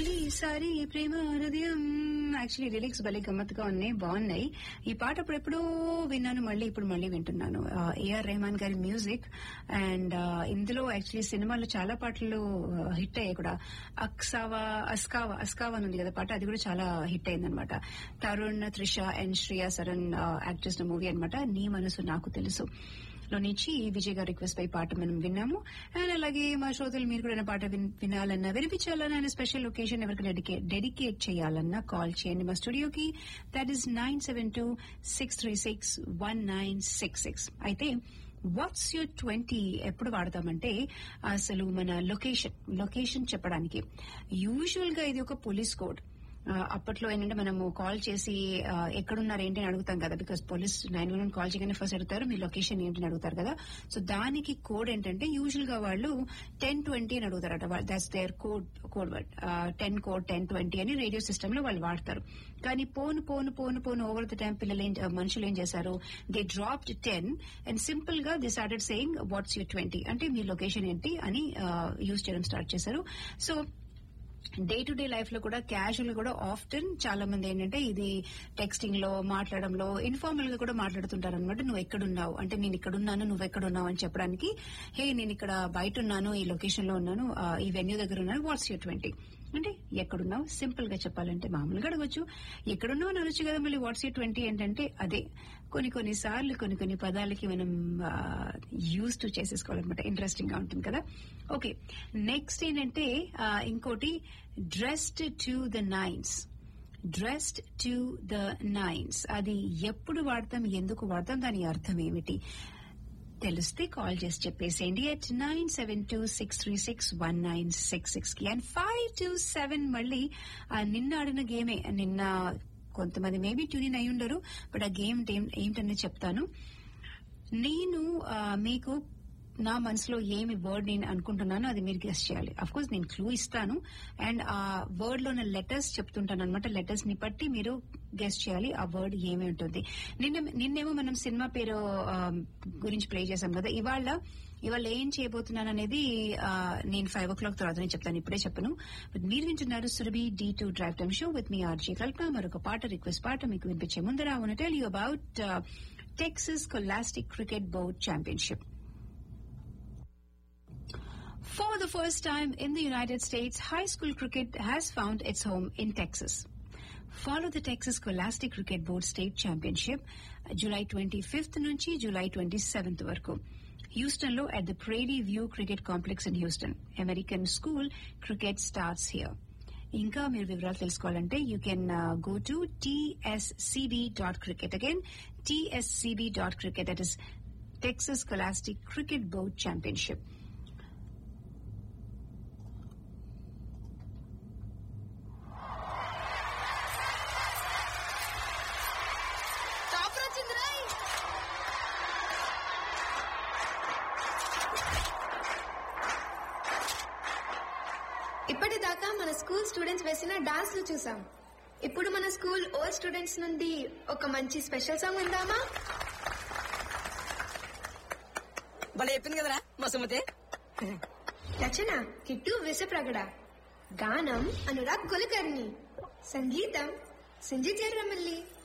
తొలిసారి ప్రేమ హృదయం actually lyrics భలే గమ్మత్తుగా ఉన్నాయి బాగున్నాయి ఈ పాట అప్పుడెప్పుడో విన్నాను మళ్ళీ ఇప్పుడు మళ్ళీ వింటున్నాను ఏఆర్ రెహమాన్ గారి మ్యూజిక్ అండ్ ఇందులో యాక్చువల్లీ సినిమాలో చాలా పాటలు హిట్ అయ్యాయి కూడా అక్సావా అస్కావా అస్కావా అని ఉంది కదా పాట అది కూడా చాలా హిట్ అయింది అనమాట తరుణ్ త్రిష అండ్ శ్రియా సరన్ యాక్ట్ చేసిన మూవీ అనమాట నీ మనసు నాకు తెలుసు లో నుంచి విజయ్ గారి రిక్వెస్ట్ పై పాట మనం విన్నాము అండ్ అలాగే మా శ్రోతలు మీరు కూడా పాట విన్- వినాలన్నా వినిపించాలన్నా అండ్ స్పెషల్ లొకేషన్ ఎవరికి డెడికేట్ డెడికేట్ చేయాలన్నా కాల్ చేయండి మా స్టూడియోకి that is nine seven two six three six one nine six six అయితే వాట్స్ యూర్ ట్వంటీ ఎప్పుడు వాడతామంటే అసలు మన లొకేషన్ లొకేషన్ చెప్పడానికి యూజువల్ గా ఇది ఒక పోలీస్ కోడ్ ఆ, అప్పట్లో ఏంటంటే మనము కాల్ చేసి ఆ, ఎక్కడున్నారు ఏంటి అని అడుగుతాం కదా because police nine one call చేయగానే ఫస్ట్ అడుగుతారు మీ లొకేషన్ ఏంటి అని అడుగుతారు కదా సో దానికి కోడ్ ఏంటంటే యూజువల్ గా వాళ్ళు టెన్ ట్వంటీ అని అడుగుతారట that's their code code word ten code ten twenty అని రేడియో సిస్టమ్ లో వాళ్ళు వాడతారు కానీ పోను పోను పోను పోను ఓవర్ ద టైం పిల్లలు ఏం మనుషులు ఏం చేశారు they drop ten and simple గా they started saying what's you twenty అంటే మీ లొకేషన్ ఏంటి అని యూజ్ చేయడం స్టార్ట్ చేశారు so day to day life లో కూడా క్యాజువల్ కూడా ఆఫ్టన్ చాలా మంది ఏంటంటే ఇది టెక్స్టింగ్ లో మాట్లాడడంలో ఇన్ఫార్మల్ గా కూడా మాట్లాడుతుంటారు అనమాట నువ్వు ఎక్కడున్నావు అంటే నేను ఇక్కడ ఉన్నాను నువ్వు ఎక్కడున్నావు అని చెప్పడానికి హే నేను ఇక్కడ బయట ఉన్నాను ఈ లొకేషన్ లో ఉన్నాను ఆ, ఈ వెన్యూ దగ్గర ఉన్నాను వాట్స్ యూర్ ట్వంటీ అంటే ఎక్కడున్నావు సింపుల్ గా చెప్పాలంటే మామూలుగా అడగచ్చు ఎక్కడున్నావు అని అనొచ్చు కదా మళ్ళీ వాట్స్ యూర్ ట్వంటీ ఏంటంటే అదే కొన్ని కొన్ని సార్లు కొన్ని కొన్ని పదాలకి మనం యూజ్ టు చేసేసుకోవాలన్నమాట ఇంట్రెస్టింగ్ గా ఉంటుంది కదా ఓకే నెక్స్ట్ ఏంటంటే ఆ, ఇంకోటి dressed to the nines dressed to the nines అది ఎప్పుడు వాడతాం ఎందుకు వాడతాం దాని అర్థం ఏమిటి తెలిస్తే కాల్ చేసి చెప్పేసేయండి at nine seven two six three six one nine six six కి అండ్ ఫైవ్ టూ సెవెన్ మళ్ళీ ఆ నిన్న ఆడిన గేమే నిన్న కొంతమంది మేబీ ట్యూన్ అయి ఉండరు బట్ ఆ గేమ్ ఏంటనేది చెప్తాను నేను ఆ, మీకు నా మనసులో ఏమి వర్డ్ నేను అనుకుంటున్నానో అది మీరు గెస్ట్ చేయాలి అఫ్ కోర్స్ నేను క్లూ ఇస్తాను అండ్ ఆ వర్డ్ లో ఉన్న లెటర్స్ చెప్తుంటాను అనమాట లెటర్స్ ని బట్టి మీరు గెస్ట్ చేయాలి ఆ వర్డ్ ఏమి ఉంటుంది నిన్న నిన్నేమో మనం సినిమా పేరు ఆ, గురించి ప్లే చేశాం కదా ఇవాళ ఇవాళ ఏం చేయబోతున్నాను అనేది ఆ, నేను ఫైవ్ ఓ క్లాక్ తర్వాత నేను చెప్తాను ఇప్పుడే చెప్పను బట్ మీరు వింటున్నారు Surabhi D two drive time show with me RJ Kalpana మరొక పాట రిక్వెస్ట్ పాట మీకు వినిపించే ముందర I tell you about Texas scholastic cricket board championship For the first time in the United States, high school cricket has found its home in Texas. Follow the Texas Scholastic Cricket Board State Championship uh, July 25th నుంచి July 27th వరకు Houston లో at the Prairie View Cricket Complex in Houston. American school cricket starts here. ఇంకా మీరు వివరాలు తెలుసుకోవాలంటే you can go to TSCB dot cricket again TSCB dot cricket that is Texas scholastic cricket board championship topper వచ్చింది రాయ్ ఇప్పటిదాకా మన school students వేసిన dance లు చూసాం ఇప్పుడు మన స్కూల్ ఓల్డ్ స్టూడెంట్స్ నుండి ఒక మంచి స్పెషల్ సాంగ్ ఉందామా భలే చెప్పింది కదరా మా సుమతి రచన కిట్టు విసప్రగడ గానం అనురాగ్ కులకర్ణి సంగీతం సంజయ్ జయరమల్లి